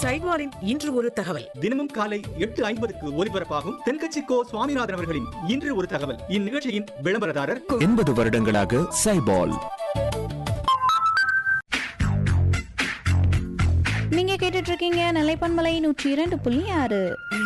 சைவாரின் இன்று ஒரு தகவல் தினமும் காலை எட்டு ஐம்பதுக்கு ஒலிபரப்பாகும் தென்கட்சி கோ சுவாமிநாதன் அவர்களின் இன்று ஒரு தகவல் இந்நிகழ்ச்சியின் விளம்பரதாரர் எண்பது வருடங்களாக சைபால் நீங்க கேட்டுட்டு இருக்கீங்க நிலைப்பன்மலை நூற்றி இரண்டு புள்ளி ஆறு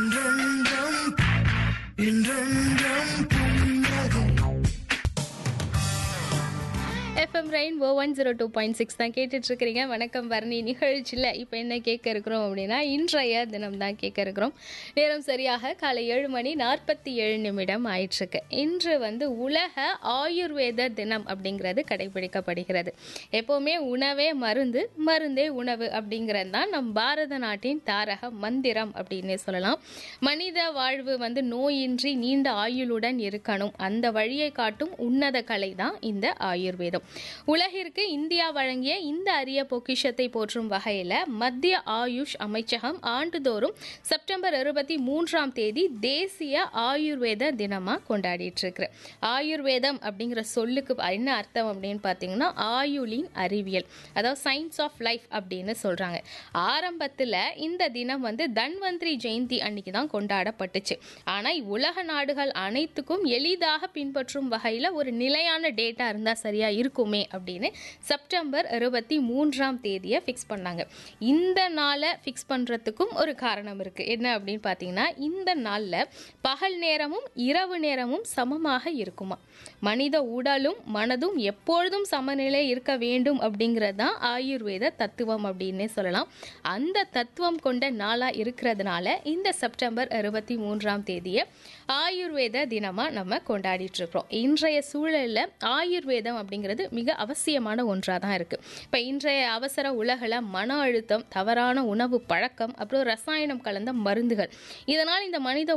FM rainbow one zero two point six தான் கேட்டுட்டு இருக்கிறீங்க வணக்கம் பரணி நிகழ்ச்சியில் இப்போ என்ன கேட்க இருக்கிறோம் அப்படின்னா இன்றைய தினம் தான் கேட்க இருக்கிறோம் நேரம் சரியாக காலை ஏழு மணி நாற்பத்தி ஏழு நிமிடம் ஆயிட்டிருக்கு இன்று வந்து உலக ஆயுர்வேத தினம் அப்படிங்கிறது கடைபிடிக்கப்படுகிறது எப்போவுமே உணவே மருந்து மருந்தே உணவு அப்படிங்கிறது தான் நம் பாரத நாட்டின் தாரக மந்திரம் அப்படின்னே சொல்லலாம் மனித வாழ்வு வந்து நோயின்றி நீண்ட ஆயுளுடன் இருக்கணும் அந்த வழியை காட்டும் உன்னத கலை தான் இந்த ஆயுர்வேதம் உலகிற்கு இந்தியா வழங்கிய இந்த அரிய பொக்கிஷத்தை போற்றும் வகையில் மத்திய ஆயுஷ் அமைச்சகம் ஆண்டுதோறும் செப்டம்பர் இருபத்தி மூன்றாம் தேதி தேசிய ஆயுர்வேத தினமாக கொண்டாடிட்டு இருக்கு ஆயுர்வேதம் அப்படிங்கிற சொல்லுக்கு என்ன அர்த்தம் அப்படின்னு பார்த்தீங்கன்னா ஆயுளின் அறிவியல் அதாவது சயின்ஸ் ஆஃப் லைஃப் அப்படின்னு சொல்கிறாங்க ஆரம்பத்தில் இந்த தினம் வந்து தன்வந்திரி ஜெயந்தி அன்னைக்கு தான் கொண்டாடப்பட்டுச்சு ஆனால் உலக நாடுகள் அனைத்துக்கும் எளிதாக பின்பற்றும் வகையில் ஒரு நிலையான டேட்டா இருந்தால் சரியா இருக்குமே அப்படின்னு செப்டம்பர் இருபத்தி மூன்றாம் தேதியை ஃபிக்ஸ் பண்ணாங்க இந்த நாளை ஃபிக்ஸ் பண்ணுறதுக்கும் ஒரு காரணம் இருக்குது என்ன அப்படின்னு பார்த்தீங்கன்னா இந்த நாளில் பகல் நேரமும் இரவு நேரமும் சமமாக இருக்குமா மனித உடலும் மனதும் எப்பொழுதும் சமநிலை இருக்க வேண்டும் அப்படிங்கிறது தான் ஆயுர்வேத தத்துவம் அப்படின்னே சொல்லலாம் அந்த தத்துவம் கொண்ட நாளாக இருக்கிறதுனால இந்த செப்டம்பர் இருபத்தி மூன்றாம் தேதியை ஆயுர்வேத தினமாக நம்ம கொண்டாடிட்டு இருக்கிறோம் இன்றைய சூழலில் ஆயுர்வேதம் அப்படிங்கிறது மிக அவசியமான ஒன்றாக தான் இருக்குது இப்போ இன்றைய அவசர உலகில் மன அழுத்தம் தவறான உணவு பழக்கம் அப்புறம் ரசாயனம் கலந்த மருந்துகள் இதனால் இந்த மனித